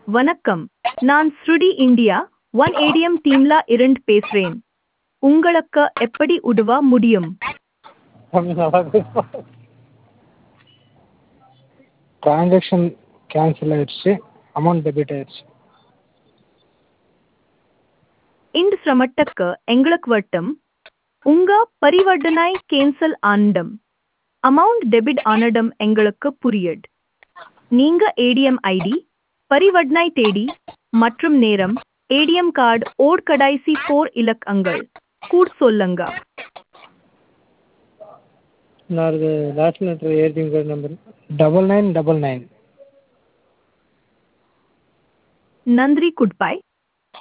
வணக்கம் நான் ஸ்ருடி இந்தியா ஒன் ஏடிஎம் டீம்ல இருந்து பேசுறேன் உங்களுக்கு எப்படி உதவ முடியும் ட்ரான்சாக்ஷன் கேன்சல் ஆயிடுச்சு அமௌண்ட் டெபிட் ஆயிடுச்சு இந்த சிரமத்துக்கு எங்களுக்கு வட்டம் உங்க பரிவர்த்தனை கேன்சல் ஆனடம் அமௌண்ட் டெபிட் ஆனடம் எங்களுக்கு புரியுது நீங்க ஏடிஎம் ஐடி பரிவர்த்தனை தேதி மற்றும் நேரம் ஏடிஎம் கார்டு ஓர் கடைசி ஃபோர் இலக்கங்கள் கூட சொல்லுங்க நான் last letter ATM card number double nine double nine நன்றி குட்பாய்